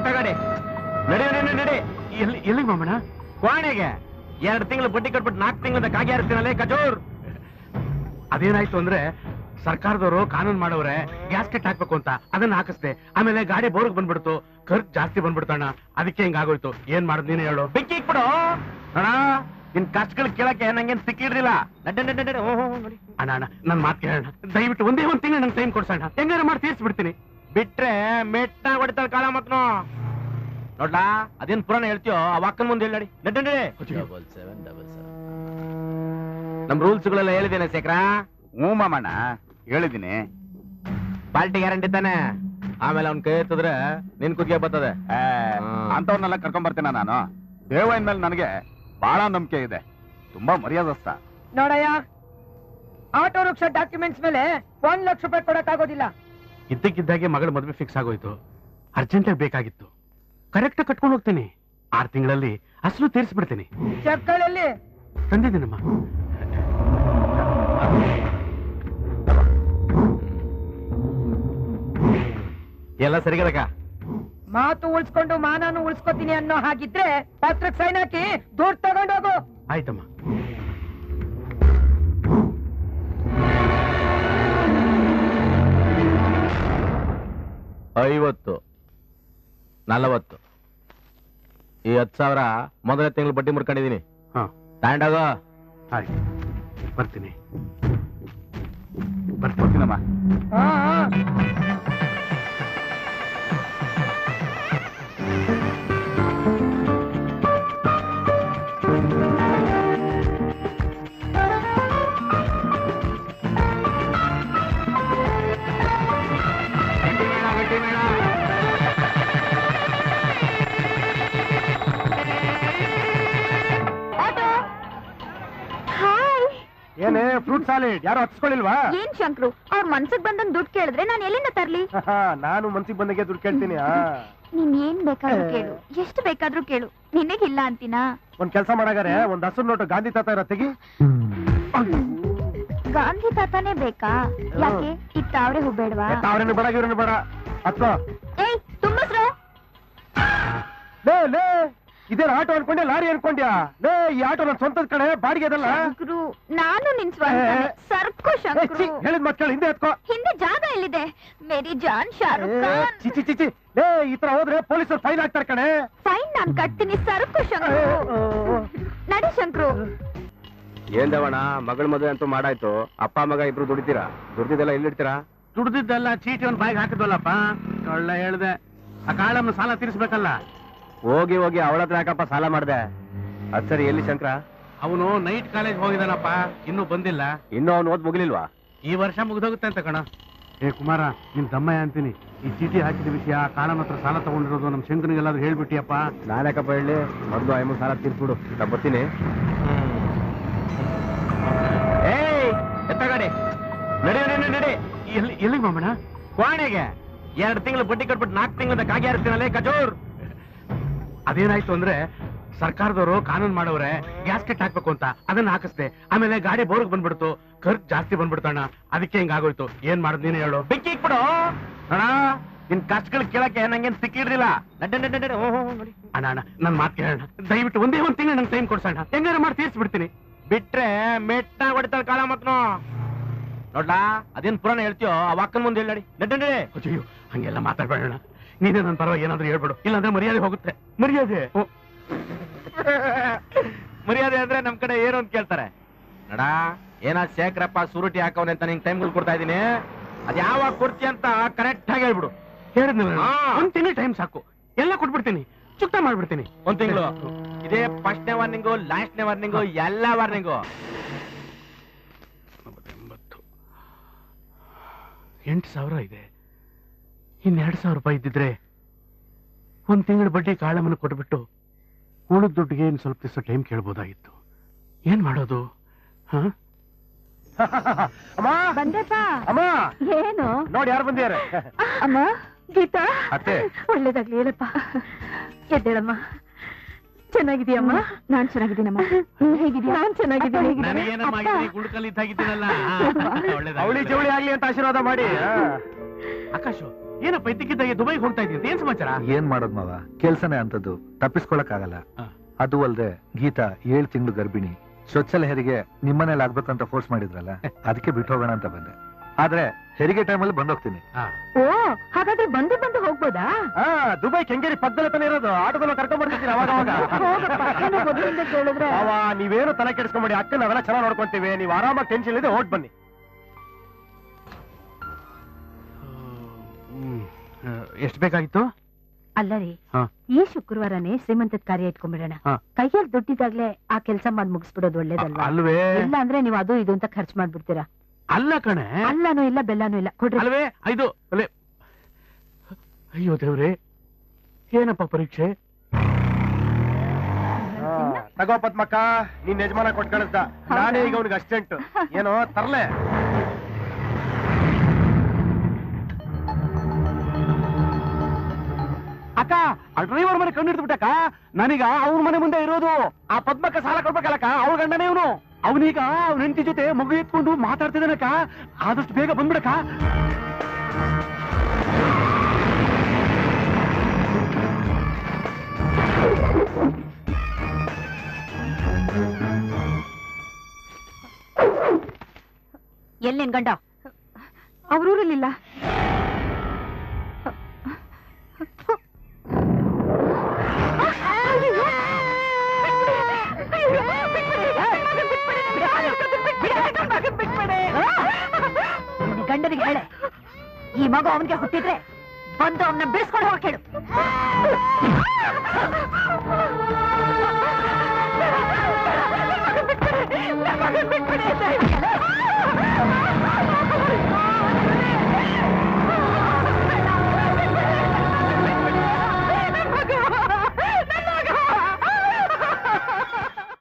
ಎತ್ತಗಾಡಿ ನಡಿ ನಡಿ ನಡಿ ಎಲ್ಲಿ ಎಲ್ಲಿಗೆ ಮಾಮಣ್ಣ ಕೋಣೆಗೆ ಎರಡು ತಿಂಗಳು ಬಡ್ಡಿ ಕಟ್ಬಿಟ್ಟು ನಾಲ್ಕು ತಿಂಗಳಿಂದ ಕಾಗೆ ಹಾರಿಸ್ತೀನಲ್ಲೇ ಕಚೋರ್ ಅದೇನಾಯ್ತು ಅಂದ್ರೆ ಸರ್ಕಾರದವರು ಕಾನೂನು ಮಾಡವ್ರೆ ಗ್ಯಾಸ್ ಕಿಟ್ ಹಾಕ್ಬೇಕು ಅಂತ ಅದನ್ನ ಹಾಕಿಸ್ದೆ ಆಮೇಲೆ ಗಾಡಿ ಬೋರ್ಗ್ ಬಂದ್ಬಿಡ್ತು ಖರ್ಚು ಜಾಸ್ತಿ ಬಂದ್ಬಿಡ್ತಣ್ಣ ಅದಕ್ಕೆ ಹಿಂಗಾಗೋಯ್ತು ಏನ್ ಮಾಡುದು ನೀನು ಹೇಳು ಬೆಂಕಿ ಇಕ್ಬಿಡು ಅಣ್ಣ ನಿನ್ ಕಷ್ಟಗಳು ಕೇಳಕ್ಕೆ ನಂಗೇನ್ ಸಿಕ್ಕಿಡ್ರಿಲ್ಲ ನಡ್ಡ ನಡ್ಡ ನಡ್ಡ ಹ್ಞೂ ಹ್ಞೂ ನೋಡಿ ಅಣ್ಣ ಅಣ್ಣ ನನ್ ಮಾತು ಕೇಳೋಣ ದಯವಿಟ್ಟು ಒಂದೇ ಒಂದ್ ತಿಂಗಳು ನಂಗೆ ಟೈಮ್ ಕೊಡ್ಸಣ್ಣ ಹೆಂಗಾರ ಮಾಡಿ ತೀರ್ಸ್ಬಿಡ್ತೀನಿ ಬಿಟ್ರೆ ಮೆಟ್ಟ ಹೊಡಿತಾಳ ಕಾಲ ಮತ್ನು ನೋಡ್ಲಾ ಅದೇನ್ ಪುರಾಣ ಹೇಳ್ತೀಯೋ ಆ ವಾಕನ್ ಮುಂದೆ ಹೇಳಿ ನಡ್ಡ ನಡಿ ಡಬಲ್ ಸೆವೆನ್ ಡಬಲ್ ಸೆವೆನ್ ನಮ್ ರೂಲ್ಸ್ಗಳೆಲ್ಲ ಹೇಳಿದ್ದೇನೆ ಶೇಖರ ಹ್ಞೂ ಮಾಮಣ್ಣ ಹೇಳಿದ್ದೀನಿ ಪಾರ್ಟಿ ಗ್ಯಾರಂಟಿ ತಾನೆ ಆಮೇಲೆ ಅವ್ನ್ ಕೈ ಎತ್ತಿದ್ರೆ ನಿನ್ ಕುದಿಗೆ ಬರ್ತದೆ ಅಂತವ್ರನ್ನೆಲ್ಲ ಕರ್ಕೊಂಡ್ ಬರ್ತೀನ ನಾನು ದೇವಯ್ಯನ ಮೇಲೆ ನನಗೆ ಬಹಳ ನಂಬಿಕೆ ಇದೆ ತುಂಬಾ ಮರ್ಯಾದಸ್ತ ನೋಡಯ್ಯ ಆಟೋ ರಿಕ್ಷಾ ಡಾಕ್ಯುಮೆಂಟ್ಸ್ ಮೇಲೆ ಒಂದ್ ಲಕ್ಷ ರೂಪಾಯಿ ಕೊಡಕ್ ಆಗೋದಿಲ್ಲ ಇದ್ದಕ್ಕಿದ್ದಾಗೆ ಮಗಳ ಮದುವೆ ಫಿಕ್ಸ್ ಆಗೋಯ್ತು ಅರ್ಜೆಂಟಾಗಿ ಬೇಕಾಗಿತ್ತು ಕರೆಕ್ಟ್ ಕಟ್ಕೊಂಡು ಹೋಗ್ತೀನಿ ಆರ್ ತಿಂಗಳಲ್ಲಿ ಅಸಲು ತೀರಿಸ್ಬಿಡ್ತೀನಿ ಚೆಕ್ಗಳಲ್ಲಿ ತಂದಿದ್ದೀನಮ್ಮ ಎಲ್ಲ ಸರಿಗದಕ್ಕ ಮಾತು ಉಳ್ಸ್ಕೊಂಡು ಮಾನಾನು ಉಳ್ಸ್ಕೊತೀನಿ ಅನ್ನೋ ಹಾಗಿದ್ರೆ ಪತ್ರಕ್ ಸೈನ್ ಹಾಕಿ ದುಡ್ಡು ತಗೊಂಡೋಗು ಆಯ್ತಮ್ಮ ಐವತ್ತು ನಲವತ್ತು ಈ ಹತ್ತು ಸಾವಿರ ಮೊದಲನೇ ತಿಂಗಳು ಬಡ್ಡಿ ಮುರ್ಕೊಂಡಿದೀನಿ ಹಾ ತಗೊಂಡೋಗೋ ಆಯ್ತು ಬರ್ತೀನಿ ಬರ್ತೀನಿ ಬರ್ತೀನಮ್ಮ ಹಾ ಹಾ. ಹಾಯ್ ಏನೇ ಫ್ರೂಟ್ ಸಾಲಿಡ್ ಯಾರು ಹಚ್ಕೊಳ್ಳಿಲ್ವಾ ಏನ್ ಶಂಕ್ರು ಅವ್ರ ಮನ್ಸಿಗೆ ಬಂದಂಗ್ ದುಡ್ಡು ಕೇಳಿದ್ರೆ ನಾನು ಎಲ್ಲಿಂದ ತರ್ಲಿ ನಾನು ಮನ್ಸಿಗೆ ಬಂದಾಗೆ ದುಡ್ಡು ಕೇಳ್ತೀನಿ ನೀನ್ ಏನ್ ಬೇಕಾದ್ರೂ ಕೇಳು ಎಷ್ಟು ಬೇಕಾದ್ರೂ ಕೇಳು ನಿನಗಿಲ್ಲ ಅಂತೀನಾ ಒಂದ್ ಕೆಲಸ ಮಾಡಾಗಾರೆ ಒಂದ್ ಹಸು ನೋಟು ಗಾಂಧಿ ತಾತ ಇರೋ ತೆಗಿ ಗಾಂಧಿ ತಾತಾನೇ ಬೇಕಾ ಯಾಕೆ ಇತ್ತ ಅವ್ರೆ ಹೂ ಬೇಡವಾ ಅವ್ರನ್ನ ಬೇಡ ಇವ್ರನ್ನ ಬೇಡ ಹತ್ಕೋ ಏಯ್ ತುಂಬಸ್ರು ಲೇ ಲೇ ಇದೇನ್ ಆಟೋ ಅನ್ಕೊಂಡೆ ಲಾರಿ ಅನ್ಕೊಂಡ್ಯಾ ಲೇ ಈ ಆಟೋ ನನ್ ಸ್ವಂತದ ಕಡೆ ಬಾಡಿಗೆ ಅದಲ್ಲ ಶಂಕ್ರು ನಾನು ನಿನ್ ಸ್ವಂತ ಸರ್ಕೋ ಶಂಕ್ರು ಹೇಳಿದ್ ಮತ್ ಕೇಳಿ ಹಿಂದೆ ಹತ್ಕೋ ಹಿಂದೆ ಜಾಗ ಎಲ್ಲಿದೆ ಮೇರಿ ಜಾನ್ ಶಾರುಖ್ ಖಾನ್ ಚಿಚಿ ಚಿಚಿ ಲೇ ಈ ತರ ಹೋದ್ರೆ ಪೊಲೀಸರು ಫೈನ್ ಹಾಕ್ತಾರೆ ಕಣೆ ಫೈನ್ ನಾನ್ ಕಟ್ತೀನಿ ಸರ್ಕು ಶಂಕ್ರು ನಡಿ ಶಂಕ್ರು ಏನ್ ದೇವಣ್ಣ ಮಗಳ ಮದುವೆ ಅಂತೂ ಮಾಡಾಯ್ತು ಅಪ್ಪ ಮಗ ಇಬ್ರು ದುಡಿತೀರಾ ದುಡ್ದಿದ್ದೆಲ್ಲ ಎಲ್ಲಿಡ್ತೀರಾ ದುಡ್ದಿದ್ದೆಲ್ಲ ಚೀಟಿ ಒಂದ್ ಬಾಯಿಗೆ ಹಾಕಿದ್ವಲ್ಲಪ್ಪ ಒಳ್ಳೆ ಹೇಳ್ದೆ ಆ ಕಾಳಮ್ಮ ಸಾಲ ತೀರಿಸ್ಬೇಕಲ್ಲ ಹೋಗಿ ಹೋಗಿ ಅವಳ ಹತ್ರ ಯಾಕಪ್ಪ ಸಾಲ ಮಾಡ್ದೆ ಅದ್ ಸರಿ ಎಲ್ಲಿ ಶಂಕರ ಅವನು ನೈಟ್ ಕಾಲೇಜ್ ಹೋಗಿದಾನಪ್ಪ ಇನ್ನೂ ಬಂದಿಲ್ಲ ಇನ್ನೂ ಅವ್ನು ಓದ್ ಮುಗಿಲಿಲ್ವಾ ಈ ವರ್ಷ ಮುಗ್ದೋಗುತ್ತೆ ಅಂತ ಕಣ ಏ ಕುಮಾರ ನಿನ್ ತಮ್ಮಯ್ಯ ಅಂತೀನಿ ಈ ಚೀಟಿ ಹಾಕಿದ ವಿಷಯ ಕಾಳಮ್ಮ ಹತ್ರ ಸಾಲ ತಗೊಂಡಿರೋದು ನಮ್ ಶಂಕರನಿಗೆಲ್ಲಾದ್ರೂ ಹೇಳ್ಬಿಟ್ಟಿಯಪ್ಪ ನಾನ್ಯಾಕಪ್ಪ ಹೇಳಿ ಮೊದ್ಲು ಐಮೂರು ಸಾಲ ತೀರ್ಸ್ಬಿಡು ನಾ ಬರ್ತೀನಿ ಏಯ್ ಎತ್ತಗಾಡಿ ನಡಿ ನಡಿ ನಡಿ ಎಲ್ಲಿ ಎಲ್ಲಿಗೆ ಮಾಮಣ್ಣ ಕೋಣೆಗೆ ಎರಡು ತಿಂಗಳು ಬಡ್ಡಿ ಕಟ್ಬಿಟ್ಟು ನಾಲ್ಕು ತಿಂಗಳಿಂದ ಕಾಗೆ ಹಾರಿಸ್ತೀನಲ್ಲೇ ಕಚೋರ್ ಅದೇನಾಯ್ತು ಅಂದ್ರೆ ಸರ್ಕಾರದವರು ಕಾನೂನು ಮಾಡವ್ರೆ ಗ್ಯಾಸ್ ಕಿಟ್ ಹಾಕ್ಬೇಕು ಅಂತ ಅದನ್ನ ಹಾಕಿಸ್ದೆ ಆಮೇಲೆ ಗಾಡಿ ಬೋರ್ಗ್ ಬಂದ್ಬಿಡ್ತು ಖರ್ಚು ಜಾಸ್ತಿ ಬಂದ್ಬಿಡ್ತಣ್ಣ ಅದಕ್ಕೆ ಹಿಂಗಾಗೋಯ್ತು ಏನ್ ಮಾಡುದು ನೀನು ಹೇಳು ಬೆಂಕಿ ಇಕ್ಬಿಡು ಅಣ್ಣ ನಿನ್ ಕಷ್ಟಗಳು ಕೇಳಕ್ಕೆ ನಂಗೇನ್ ಸಿಕ್ಕಿಡ್ರಿಲ್ಲ ನಡ್ಡ ನಡ್ಡ ನಡ್ಡ ಹ್ಞೂ ಹ್ಞೂ ನೋಡಿ ಅಣ್ಣ ಅಣ್ಣ ನನ್ ಮಾತು ಕೇಳೋಣ ದಯವಿಟ್ಟು ಒಂದೇ ಒಂದ್ ತಿಂಗಳು ನಂಗೆ ಟೈಮ್ ಕೊಡ್ಸಣ್ಣ ಹೆಂಗಾರ ಮಾಡಿ ತೀರ್ಸ್ಬಿಡ್ತೀನಿ ಬಿಟ್ರೆ ಮೆಟ್ಟ ಹೊಡಿತಾಳ ಕಾಲ ಮತ್ನು ನೋಡ್ಲಾ ಅದೇನ್ ಪುರಾಣ ಹೇಳ್ತೀಯೋ ಆ ವಾಕನ್ ಮುಂದೆ ಹೇಳಿ ನಡ್ಡ ನಡಿ ಅಯ್ಯೋ ಹಂಗೆಲ್ಲ ಮಾತಾಡ್ಬೇಡ ನೀನೇ ನನ್ನ ಪರವಾಗಿ ಏನಾದ್ರೂ ಹೇಳ್ಬಿಡು ಇಲ್ಲಾಂದ್ರೆ ಮರ್ಯಾದೆ ಹೋಗುತ್ತೆ ಮರ್ಯಾದೆ ಹ್ಞೂ. ಮರ್ಯಾದೆ ಅಂದ್ರೆ ನಮ್ ಕಡೆ ಏನು ಅಂತ ಕೇಳ್ತಾರೆ ನಡ ಏನಾದ್ ಶೇಖರಪ್ಪ ಸುರುಟಿ ಹಾಕವನೆ ಅಂತ ನಿಂಗೆ ಟೈಮ್ಗಳು ಕೊಡ್ತಾ ಇದೀನಿ ಅದ್ ಯಾವಾಗ ಕೊಡ್ತಿ ಅಂತ ಕರೆಕ್ಟ್ ಆಗಿ ಹೇಳ್ಬಿಡು ಹೇಳಿದ್ನಲ್ಲ ಹಾ. ಒಂದ್ ತಿಂಗಳು ಟೈಮ್ ಸಾಕು ಎಲ್ಲ ಕೊಟ್ಬಿಡ್ತೀನಿ ಚುಕ್ತ ಮಾಡ್ಬಿಡ್ತೀನಿ ಒಂದ್ ತಿಂಗಳು ಇದೇ ಫಸ್ಟ್ನೇ ವಾರ್ನಿಂಗು ಲಾಸ್ಟ್ನೇ ವಾರ್ನಿಂಗು ಎಲ್ಲಾ ವಾರ್ನಿಂಗು ಎಂಬತ್ತು ಎಂಟು ಸಾವಿರ ಇದೆ ಇನ್ನೆರಡು ಸಾವಿರ ರೂಪಾಯಿ ಇದ್ದಿದ್ರೆ ಒಂದ್ ತಿಂಗಳ ಬಡ್ಡಿ ಕಾಳಮ್ಮನ ಕೊಟ್ಬಿಟ್ಟು ಉಳಿದ ದುಡ್ಡಿಗೆ ಇನ್ ಸ್ವಲ್ಪ ದಿವಸ ಟೈಮ್ ಕೇಳ್ಬೋದಾಗಿತ್ತು ಏನ್ ಮಾಡೋದು ಹ? ಅಮ್ಮ ಬಂದೆಪ್ಪ ಅಮ್ಮ ಏನು ನೋಡಿ ಯಾರು ಬಂದಿದ್ದಾರೆ ಅಮ್ಮ ಗೀತಾ ಅತ್ತೆ. ಒಳ್ಳೇದಾಗ್ಲಿ ಹೇಳಪ್ಪ ಎದ್ದೇಳಮ್ಮ ಚೆನ್ನಾಗಿದೀಯಮ್ಮ ನಾನ್ ಚೆನ್ನಾಗಿದ್ದೀನಮ್ಮ ನೀನ್ ಹೇಗಿದ್ಯಾ ನಾನ್ ಚೆನ್ನಾಗಿದ್ದೀನಿ ನನಗೇನಮ್ಮ ಆಗಿದ್ರೆ ಗುಡ್ಕಲ್ಲಿ ಇದ್ದಾಗಿದ್ದೀನಲ್ಲ ಅವಳಿ ಜವಳಿ ಆಗ್ಲಿ ಅಂತ ಆಶೀರ್ವಾದ ಮಾಡಿ ಆಕಾಶು ಏನಪ್ಪ ಇದ್ದಕ್ಕಿದ್ದಾಗೆ ದುಬೈಗೆ ಹೋಗ್ತಾ ಇದ್ದೀನಿ ಏನ್ ಸಮಾಚಾರ ಏನ್ ಮಾಡೋದ್ ಮಾವ ಕೆಲ್ಸನೇ ಅಂತದ್ದು ತಪ್ಪಿಸ್ಕೊಳಕ್ ಆಗಲ್ಲ ಹ. ಅದು ಅಲ್ದೆ ಗೀತಾ ಏಳ್ ತಿಂಗಳು ಗರ್ಭಿಣಿ ಚೊಚ್ಚಲ ಹೆರಿಗೆ ನಿಮ್ಮನೇಲಿ ಆಗ್ಬೇಕಂತ ಫೋರ್ಸ್ ಮಾಡಿದ್ರಲ್ಲ ಅದಕ್ಕೆ ಬಿಟ್ಟು ಹೋಗೋಣ ಅಂತ ಬಂದೆ ಆದ್ರೆ ಹೆರಿಗೆ ಟೈಮಲ್ಲಿ ಬಂದೋಗ್ತೀನಿ ಓ ಹಾಗಾದ್ರೆ ಬಂದು ಬಂದು ಹೋಗ್ಬೋದಾ ದುಬೈ ಕೆಂಗೇರಿ ಪಕ್ಕದಲ್ಲೇ ತಾನೇ ಇರೋದು ಆಟೋದಲ್ಲ ಕರ್ಕೊಂಡ್ ಬರ್ತಿದ್ದೀನಿ ಅವಾಗ ಹೋಗಪ್ಪ, ಏನೋ ಮೊದ್ಲಿಂದ ಕೇಳಿದ್ರೆ ಅವ ನೀವೇನು ತಲೆ ಕೆಡಿಸ್ಕೊಂಬೇಡಿ ಅಕ್ಕ ನಾವೆಲ್ಲ ಚೆನ್ನಾಗಿ ನೋಡ್ಕೊಂತೀವಿ ನೀವು ಆರಾಮಾಗಿ ಟೆನ್ಷನ್ ಇದೆ ಹೊಟ್ ಬನ್ನಿ ಎಷ್ಟು ಬೇಕಾಗಿತ್ತು ಅಲ್ಲ ರೀ ಹಾ. ಈ ಶುಕ್ರವಾರನೇ ಶ್ರೀಮಂತದ ಕಾರ್ಯ ಇಟ್ಕೊಂಡ್ಬಿಡೋಣ ಹಾ. ಕೈಯಲ್ಲಿ ದುಡ್ಡಿದಾಗ್ಲೇ ಆ ಕೆಲಸ ಮಾಡಿ ಮುಗಿಸ್ಬಿಡೋದು ಒಳ್ಳೇದಲ್ವಾ ಅಲ್ವೇ ಇಲ್ಲ ಅಂದ್ರೆ ನೀವು ಅದು ಇದು ಅಂತ ಖರ್ಚು ಮಾಡ್ಬಿಡ್ತೀರಾ ಅಲ್ಲ ಕಣೆ ಅಲ್ಲನೂ ಇಲ್ಲ ಬೆಲ್ಲನೂ ಇಲ್ಲ ಕೊಡ್ರಿ ಅಲ್ವೇ ಐದು ಅಲ್ಲೇ ಅಯ್ಯೋ ದೇವ್ರೆ ಏನಪ್ಪ ಪರೀಕ್ಷೆ ತಗೋ ಪದ್ಮಕ್ಕ ನಿನ್ ಯಜಮಾನ ಕೊಟ್ ಕಳಿಸ್ದ ನಾನೇ ಈಗ ಅವ್ನಿಗೆ ಅಸ್ಟೆಂಟ್ ಏನೋ ತರ್ಲೆ ಅಕ್ಕ ಆ ಡ್ರೈವರ್ ಮನೆ ಕಣ್ಣು ಹಿಡಿದ್ಬಿಟ್ಟಕ್ಕ ನನಗ ಅವ್ರ ಮನೆ ಮುಂದೆ ಇರೋದು ಆ ಪದ್ಮಕ್ಕ ಸಾಲ ಕೊಡ್ಬೇಕಲ್ಲಕ್ಕ ಅವ್ರ ಗಂಡನೇ ಇವನು ಅವನೀಗ ಅವ್ನ ಹೆಂಡತಿ ಜೊತೆ ಮಗು ಎತ್ಕೊಂಡು ಮಾತಾಡ್ತಿದ್ದಾನಕ್ಕ ಆದಷ್ಟು ಬೇಗ ಬಂದ್ಬಿಡಕ್ಕ ಎಲ್ಲಿ ನಿನ್ ಗಂಡ ಅವ್ರೂರಲ್ಲಿಲ್ಲ ನಿನ್ನ ಗಂಡನಿಗೆ ಹೇಳೆ ಈ ಮಗು ಅವನಿಗೆ ಹುಟ್ಟಿದ್ರೆ ಬಂದು ಅವನ್ನ ಬಿಡಿಸ್ಕೊಂಡು ಹೋಗಿ ಹೇಳು